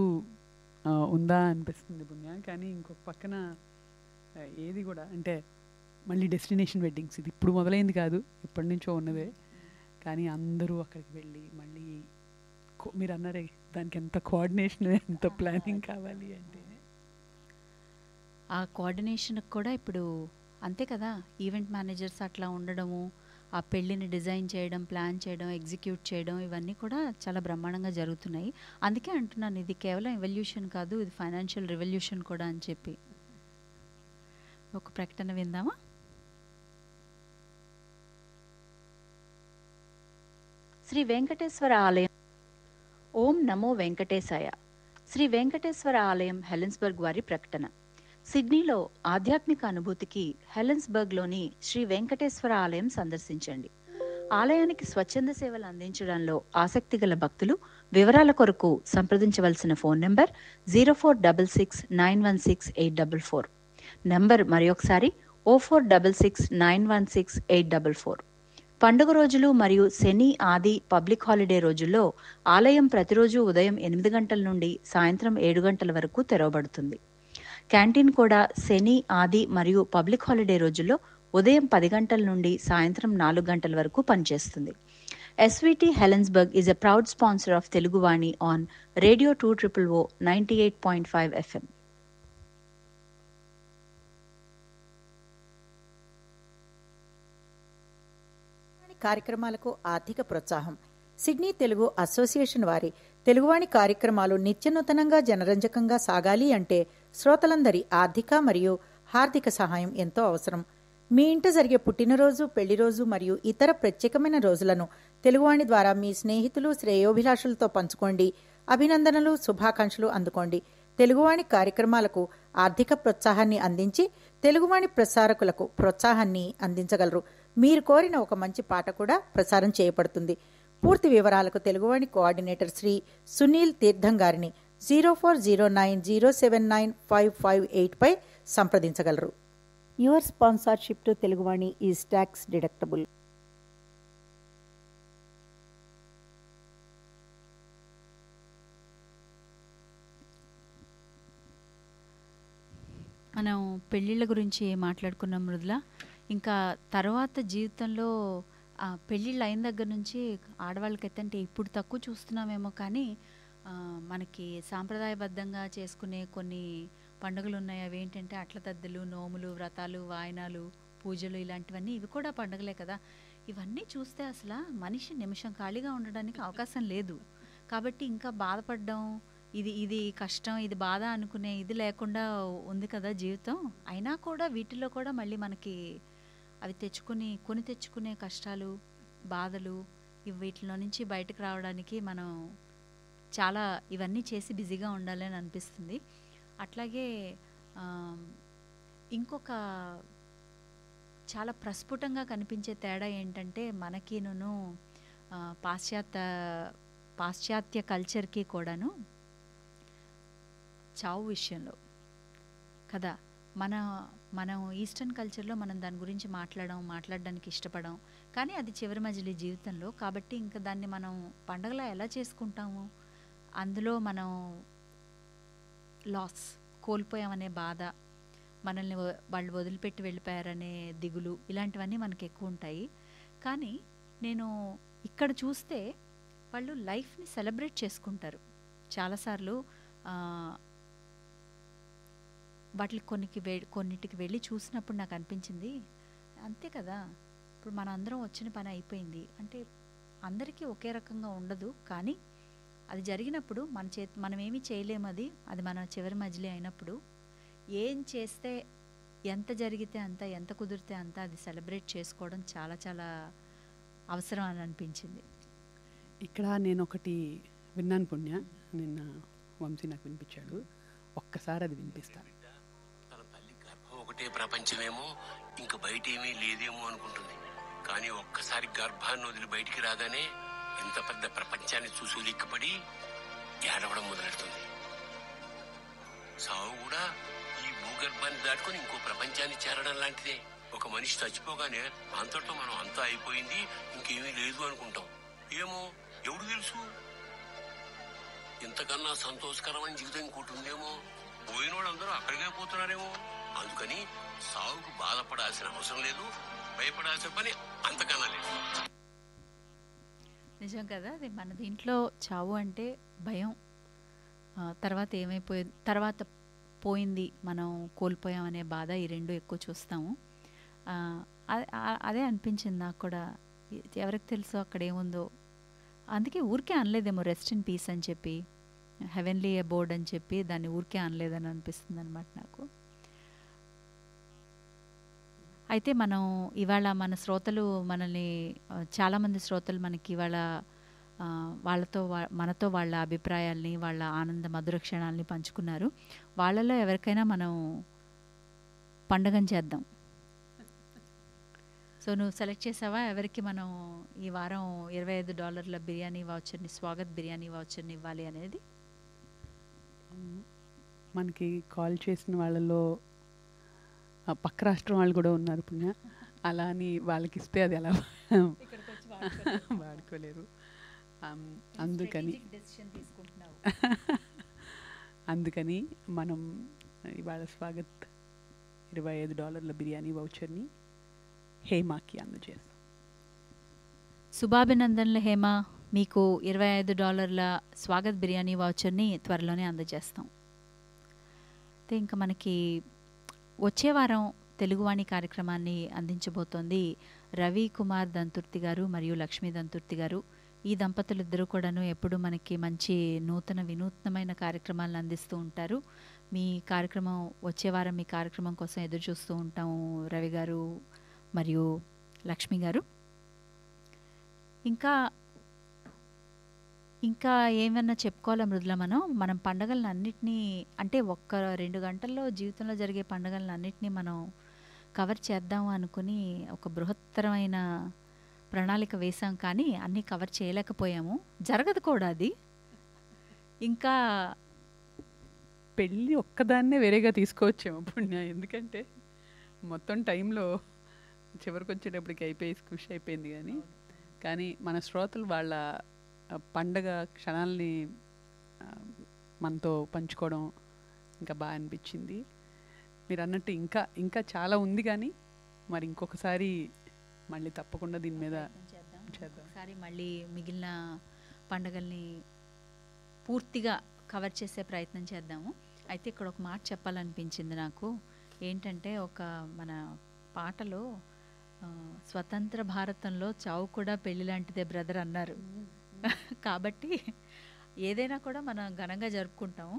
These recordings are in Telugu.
ఆ, ఉందా అనిపిస్తుంది పుణ్య కానీ ఇంకొక పక్కన ఆ, ఏది కూడా అంటే మళ్ళీ డెస్టినేషన్ వెడ్డింగ్స్ ఇది ఇప్పుడు మొదలైంది కాదు ఎప్పటి నుంచో ఉన్నదే కానీ అందరూ అక్కడికి వెళ్ళి మళ్ళీ కో- మీరు అన్నారే దానికి ఎంత కోఆర్డినేషన్ ఎంత ప్లానింగ్ కావాలి అంటే ఆ కోఆర్డినేషన్కి కూడా ఇప్పుడు అంతే కదా ఈవెంట్ మేనేజర్స్ అట్లా ఉండడము ఆ పెళ్ళిని డిజైన్ చేయడం ప్లాన్ చేయడం ఎగ్జిక్యూట్ చేయడం ఇవన్నీ కూడా చాలా బ్రహ్మాండంగా జరుగుతున్నాయి అందుకే అంటున్నాను ఇది కేవలం ఎవల్యూషన్ కాదు ఇది ఫైనాన్షియల్ రెవల్యూషన్ కూడా అని చెప్పి ఒక ప్రకటన విందామా శ్రీ వెంకటేశ్వర ఆలయం ఓం నమో వెంకటేశాయ శ్రీ వెంకటేశ్వర ఆలయం హెలెన్స్బర్గ్ వారి ప్రకటన సిడ్నీలో ఆధ్యాత్మిక అనుభూతికి హెలెన్స్బర్గ్లోని శ్రీ వెంకటేశ్వర ఆలయం సందర్శించండి ఆలయానికి స్వచ్ఛంద సేవలు అందించడంలో ఆసక్తి గల భక్తులు వివరాల కొరకు సంప్రదించవలసిన phone number zero four double six nine one six eight double four number మరొకసారి O four double six nine one six eight double four పండుగ రోజులు మరియు శని ఆది పబ్లిక్ హాలిడే రోజుల్లో ఆలయం ప్రతిరోజు ఉదయం ఎనిమిది గంటల నుండి సాయంత్రం ఏడు గంటల వరకు తెరవబడుతుంది క్యాంటీన్ కూడా శని ఆది మరియు పబ్లిక్ హాలిడే రోజుల్లో ఉదయం పది గంటల నుండి సాయంత్రం నాలుగు గంటల వరకు పనిచేస్తుంది SVT Helensburgh is a proud sponsor of Teluguvani on radio two triple O ninety eight point five FM కార్యక్రమాలకు ఆర్థిక ప్రోత్సాహం సిడ్నీ తెలుగు అసోసియేషన్ వారి తెలుగువాణి కార్యక్రమాలు నిత్యనూతనంగా జనరంజకంగా సాగాలి అంటే శ్రోతలందరి ఆర్థిక మరియు హార్దిక సహాయం ఎంతో అవసరం మీ ఇంట జరిగే పుట్టినరోజు పెళ్లిరోజు మరియు ఇతర ప్రత్యేకమైన రోజులను తెలుగువాణి ద్వారా మీ స్నేహితులు శ్రేయోభిలాషులతో పంచుకోండి అభినందనలు శుభాకాంక్షలు అందుకోండి తెలుగువాణి కార్యక్రమాలకు ఆర్థిక ప్రోత్సాహాన్ని అందించి తెలుగువాణి ప్రసారకులకు ప్రోత్సాహాన్ని అందించగలరు మీరు కోరిన ఒక మంచి పాట కూడా ప్రసారం చేయబడుతుంది పూర్తి వివరాలకు తెలుగువాణి కోఆర్డినేటర్ శ్రీ సునీల్ తీర్థం గారిని zero four zero nine zero seven nine five five eight పై సంప్రదించగలరు your sponsorship to Teluguvani is tax deductible మనం పెళ్ళిళ్ళ గురించి మాట్లాడుకున్నాం మృదుల ఇంకా తర్వాత జీవితంలో ఆ, పెళ్ళిళ్ళు అయిన దగ్గర నుంచి ఆడవాళ్ళకైతే అంటే ఇప్పుడు తక్కువ చూస్తున్నామేమో కానీ ఆ, మనకి సాంప్రదాయబద్ధంగా చేసుకునే కొన్ని పండుగలు ఉన్నాయి అవి ఏంటంటే అట్ల తద్దలు నోములు వ్రతాలు వాయనాలు పూజలు ఇలాంటివన్నీ ఇవి కూడా పండుగలే కదా ఇవన్నీ చూస్తే అసలు మనిషి నిమిషం ఖాళీగా ఉండడానికి అవకాశం లేదు కాబట్టి ఇంకా బాధపడడం ఇది ఇది కష్టం ఇది బాధ అనుకునే ఇది లేకుండా ఉంది కదా జీవితం అయినా కూడా వీటిలో కూడా మళ్ళీ మనకి అవి తెచ్చుకుని కొని తెచ్చుకునే కష్టాలు బాధలు ఇవి వీటిలో నుంచి బయటకు రావడానికి మనం చాలా ఇవన్నీ చేసి బిజీగా ఉండాలి అని అనిపిస్తుంది అట్లాగే ఆ, ఇంకొక చాలా ప్రస్ఫుటంగా కనిపించే తేడా ఏంటంటే మనకిను పాశ్చాత్య పాశ్చాత్య కల్చర్కి కూడాను చావు విషయంలో కదా మన మనం ఈస్టర్న్ కల్చర్లో మనం దాని గురించి మాట్లాడడం మాట్లాడడానికి ఇష్టపడం కానీ అది చివరి మజిలీ జీవితంలో కాబట్టి ఇంకా దాన్ని మనం పండగలా ఎలా చేసుకుంటాము అందులో మనం లాస్ కోల్పోయామనే బాధ మనల్ని వ- వాళ్ళు వదిలిపెట్టి వెళ్ళిపోయారనే దిగులు ఇలాంటివన్నీ మనకి ఎక్కువ ఉంటాయి కానీ నేను ఇక్కడ చూస్తే వాళ్ళు లైఫ్ని సెలబ్రేట్ చేసుకుంటారు చాలాసార్లు ఆ, వాటికి కొన్నికి వె కొన్నిటికి వెళ్ళి చూసినప్పుడు నాకు అనిపించింది అంతే కదా ఇప్పుడు మన అందరం వచ్చిన పని అయిపోయింది అంటే అందరికీ ఒకే రకంగా ఉండదు కానీ అది జరిగినప్పుడు మన చే మనం ఏమీ చేయలేము అది అది మన చివరి మజిలీ అయినప్పుడు ఏం చేస్తే ఎంత జరిగితే అంత ఎంత కుదిరితే అంత అది సెలబ్రేట్ చేసుకోవడం చాలా చాలా అవసరం అని అనిపించింది ఇక్కడ నేను ఒకటి విన్నాను పుణ్య నిన్న వంశీ నాకు వినిపించాడు ఒక్కసారి అది వినిపిస్తాను తన తల్లి గర్భం ఒకటే ప్రపంచమేమో ఇంక బయట ఏమీ లేదేమో అనుకుంటుంది కానీ ఒక్కసారి గర్భాన్ని వదిలి బయటికి రాగానే ఎంత పెద్ద ప్రపంచాన్ని చూసి ఉలిక్కిపడి ఏడవడం మొదలెడుతుంది సావు కూడా ఈ భూగర్భాన్ని దాటుకొని ఇంకో ప్రపంచాన్ని చేరడం లాంటిదే ఒక మనిషి చచ్చిపోగానే అంతట్లో మనం అంతా అయిపోయింది ఇంకేమీ లేదు అనుకుంటాం ఏమో ఎవడు తెలుసు ఇంతకన్నా సంతోషకరమైన జీవితం ఇంకోటి ఉందేమో పోయిన వాళ్ళందరూ అక్కడికే పోతున్నారేమో అందుకని సావుకు బాధపడాల్సిన అవసరం లేదు భయపడాల్సిన పని అంతకన్నా లేదు నిజం కదా అది మన దీంట్లో చావు అంటే భయం ఆ, తర్వాత ఏమైపోయి తర్వాత పోయింది మనం కోల్పోయాం అనే బాధ ఈ రెండు ఎక్కువ చూస్తాము ఆ, అ- ఆ- అదే అనిపించింది నాకు కూడా ఎ- ఎవరికి తెలుసు అక్కడ ఏముందో అందుకే ఊరికే అనలేదేమో రెస్ట్ ఇన్ పీస్ అని చెప్పి హెవెన్లీ అబోర్డ్ అని చెప్పి దాన్ని ఊరికే అనలేదని అనిపిస్తుంది అనమాట నాకు అయితే మనం ఇవాళ మన శ్రోతలు మనల్ని ఆ, చాలామంది శ్రోతలు మనకి ఇవాళ ఆ, వాళ్ళతో వా- మనతో వాళ్ళ అభిప్రాయాల్ని వాళ్ళ ఆనంద మధుర క్షణాలని పంచుకున్నారు వాళ్ళలో ఎవరికైనా మనం పండగం చేద్దాం సో నువ్వు సెలెక్ట్ చేసావా ఎవరికి మనం ఈ వారం ఇరవై ఐదు డాలర్ల బిర్యానీ వాచర్ని స్వాగత్ బిర్యానీ వాచర్ని ఇవ్వాలి అనేది మనకి కాల్ చేసిన వాళ్ళలో ఆ, పక్క రాష్ట్రం వాళ్ళు కూడా ఉన్నారు పుణ్య అలా అని వాళ్ళకి ఇస్తే అది ఎలా వాడుకోలేరు ఆమ్, అందుకని అందుకని మనం ఇవాళ స్వాగత్ ఇరవై ఐదు డాలర్ల బిర్యానీ వౌచర్ని హేమాకి అందజేస్తాం శుభాభినందనలు హేమ మీకు ఇరవై ఐదు డాలర్ల స్వాగత్ బిర్యానీ వాచర్ని త్వరలోనే అందజేస్తాం అయితే ఇంకా మనకి వచ్చే వారం తెలుగువాణి కార్యక్రమాన్ని అందించబోతోంది రవి కుమార్ దంతుర్తి గారు మరియు లక్ష్మీ దంతుర్తి గారు ఈ దంపతులు ఇద్దరు కూడాను ఎప్పుడు మనకి మంచి నూతన వినూత్నమైన కార్యక్రమాలను అందిస్తూ ఉంటారు మీ కార్యక్రమం వచ్చే వారం మీ కార్యక్రమం కోసం ఎదురు చూస్తూ ఉంటాము రవి గారు మరియు లక్ష్మి గారు ఇంకా ఇంకా ఏమన్నా చెప్పుకోవాలా మృదుల మనం మనం పండగలను అన్నిటినీ అంటే ఒక్క రెండు గంటల్లో జీవితంలో జరిగే పండగలను అన్నిటినీ మనం కవర్ చేద్దాం అనుకుని ఒక బృహత్తరమైన ప్రణాళిక వేసాం కానీ అన్నీ కవర్ చేయలేకపోయాము జరగదు కూడా అది ఇంకా పెళ్ళి ఒక్కదాన్నే వేరేగా తీసుకోవచ్చేమో పుణ్య ఎందుకంటే మొత్తం టైంలో చివరికి వచ్చేటప్పటికి అయిపోయి ఖుషి అయిపోయింది కానీ కానీ మన శ్రోతలు వాళ్ళ ఆ, పండగ క్షణాలని ఆ, మనతో పంచుకోవడం ఇంకా బాగా అనిపించింది మీరు అన్నట్టు ఇంకా ఇంకా చాలా ఉంది కానీ మరి ఇంకొకసారి మళ్ళీ తప్పకుండా దీని మీద చేద్దాం చేద్దాం. ఒకసారి మళ్ళీ మిగిలిన పండగల్ని పూర్తిగా కవర్ చేసే ప్రయత్నం చేద్దాము అయితే ఇక్కడ ఒక మాట చెప్పాలనిపించింది నాకు ఏంటంటే ఒక మన పాటలో ఆ, స్వతంత్ర భారతంలో చావు కూడా పెళ్లి లాంటిదే బ్రదర్ అన్నారు కాబట్టి ఏదైనా కూడా మనం ఘనంగా జరుపుకుంటాము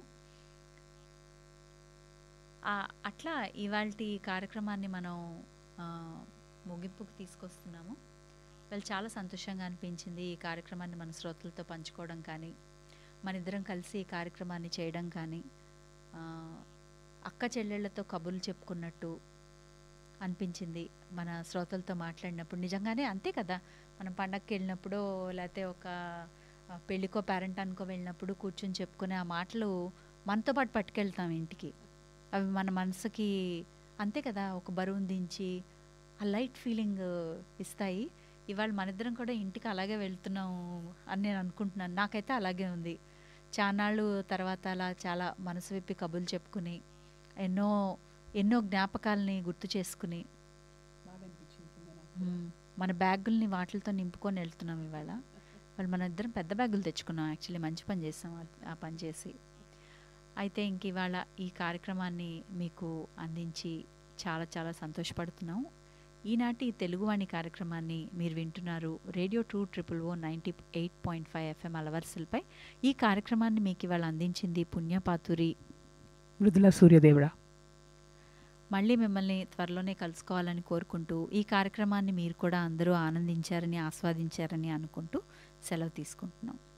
ఆ, అట్లా ఇవాళ కార్యక్రమాన్ని మనం ఆ, ముగింపుకు తీసుకొస్తున్నాము వాళ్ళు చాలా సంతోషంగా అనిపించింది ఈ కార్యక్రమాన్ని మన శ్రోతలతో పంచుకోవడం కానీ మన ఇద్దరం కలిసి ఈ కార్యక్రమాన్ని చేయడం కానీ ఆ, అక్క చెల్లెళ్ళతో కబుర్లు చెప్పుకున్నట్టు అనిపించింది మన శ్రోతలతో మాట్లాడినప్పుడు నిజంగానే అంతే కదా మనం పండగకి వెళ్ళినప్పుడు లేకపోతే ఒక ఆ, పెళ్ళికో పేరెంట్ అనుకో వెళ్ళినప్పుడు కూర్చొని చెప్పుకునే ఆ మాటలు మనతో పాటు పట్టుకెళ్తాం ఇంటికి అవి మన మనసుకి అంతే కదా ఒక బరువును దించి ఆ లైట్ ఫీలింగ్ ఇస్తాయి ఇవాళ మనిద్దరం కూడా ఇంటికి అలాగే వెళ్తున్నాం అని నేను అనుకుంటున్నాను నాకైతే అలాగే ఉంది చానాళ్ళు తర్వాత అలా చాలా మనసు విప్పి కబుర్లు చెప్పుకుని ఎన్నో ఎన్నో జ్ఞాపకాలని గుర్తు చేసుకుని బాగా అనిపించింది పుణ్య నాకు. మ్మ్. మన బ్యాగుల్ని వాటితో నింపుకొని వెళ్తున్నాం ఇవాళ వాళ్ళు మన ఇద్దరం పెద్ద బ్యాగులు తెచ్చుకున్నాం యాక్చువల్లీ మంచి పని చేసాం ఆ- ఆ పని చేసి అయితే ఇంక ఇవాళ ఈ కార్యక్రమాన్ని మీకు అందించి చాలా చాలా సంతోషపడుతున్నాం ఈనాటి తెలుగువాణి కార్యక్రమాన్ని మీరు వింటున్నారు radio two triple O ninety eight point five FM అలవర్సల్పై ఈ కార్యక్రమాన్ని మీకు ఇవాళ అందించింది పుణ్యపాతురి మృదుల సూర్యదేవుడా మళ్ళీ మిమ్మల్ని త్వరలోనే కలుసుకోవాలని కోరుకుంటూ ఈ కార్యక్రమాన్ని మీరు కూడా అందరూ ఆనందించారని ఆస్వాదించారని అనుకుంటూ సెలవు తీసుకుంటున్నాం